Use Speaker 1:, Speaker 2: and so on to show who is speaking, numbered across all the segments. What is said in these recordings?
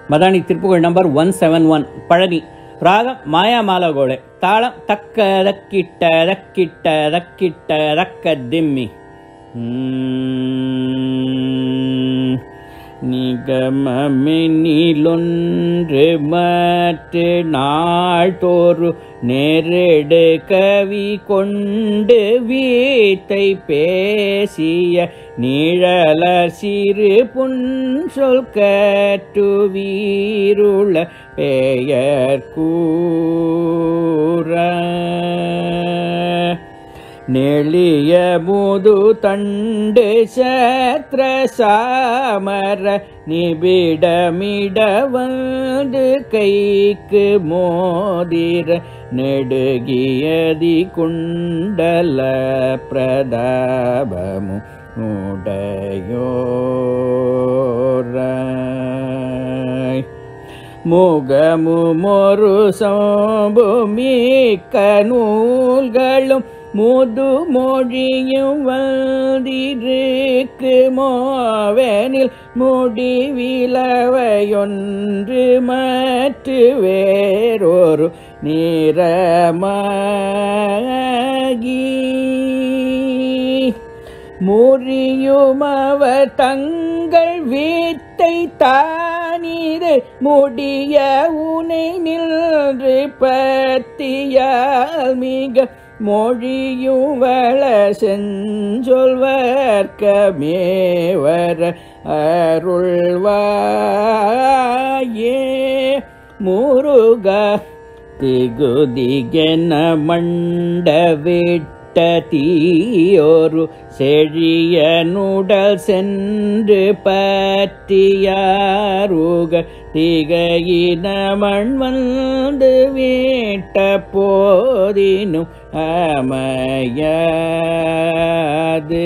Speaker 1: Madani Thiruppugazh number one seven one Palani ராகம் மாயாமாலகோளை தாளம் தக்க தக்கிட்ட தக்கிட்ட தக்கிட்ட தக்க திம்மி உம். நிகமமினிலொன்று மற்ற நாள்தோறு நேரிடு கவி கொண்டு வீத்தை பேசிய நிழலர் சிறு புன்சொல் கற்று வீருள பெயர் கூற நெளிய முது தண்டு சத்ர சாமர நிபிடமிட வந்து கைக்கு மோதிர நெடுகியதி குண்டல பிரதாபமு உடையோராய் முகமு மொரு சோபுமிக்க நூல்களும் முது மொழியும் வந்திருக்கு மோவனில் முடிவிலவையொன்று மற்ற வேறொரு நிறமாகி முறியுமவர் தங்கள் வீட்டை தானிது முடிய உனை நின்று பத்தியால் மிக மொழியும் வள செஞ்சொல்வர்க்கமே வர அருள்வாயே முருகா திகுதிகென மண்ட விட்ட தீயோரு செழிய நுடல் சென்று பற்றியாருக திகையின மண் வந்து வீட்ட போதினும் அமையாது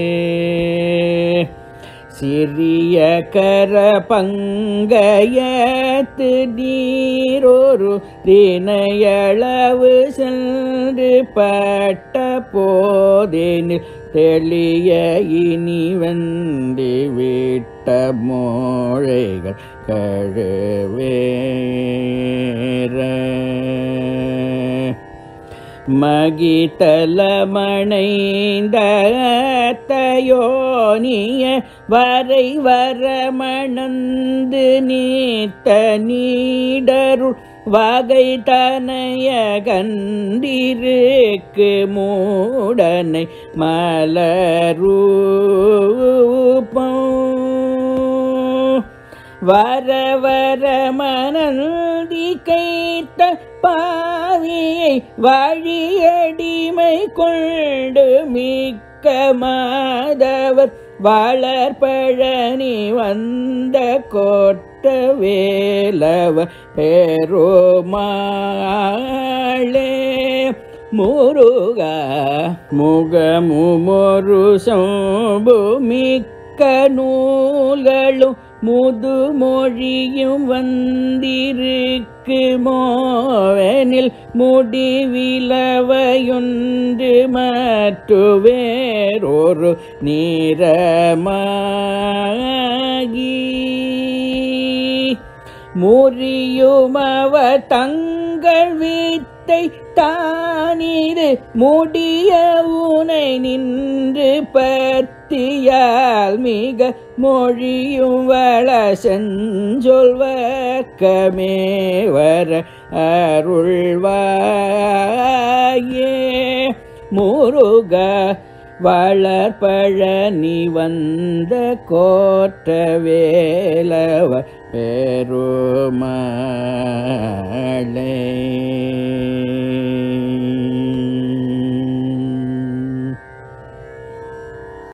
Speaker 1: சிறிய கர பங்கயத்து நீரொரு தினையளவு சென்று பட்ட போதேனில் தெளிய இனி வந்தி விட்ட மோழைகள் கழுவேற மகிதலமணைந்த தயோனிய வரை வரமணந்து நீத்த நீடருள் வகை தனைய கண்டிருக்கு மூடனை மலரூபம் வர வர மனந்தி கைத்த பாவியை வழியடிமை கொண்டு மிக்க மாதவர் வளர்பழனி வந்த கோட்ட வேலவ பெருமாளே முருகா முகமு மொரு சம்புமிக்க நூல்களும் முது மொழியும் வந்திருக்கு மோவனில் முடிவிலவையொன்று மற்ற வேறொரு நீரமாகி முறியுமவ தங்கள் வீட்டை தானிது முடிய உனை நின்று பத்தியால் மிக மொழியும் வள செஞ்சொல்வக்கமே வர அருள்வாயே முருக வளர்பழனி வந்த கோட்ட வேலவ பெருமாளே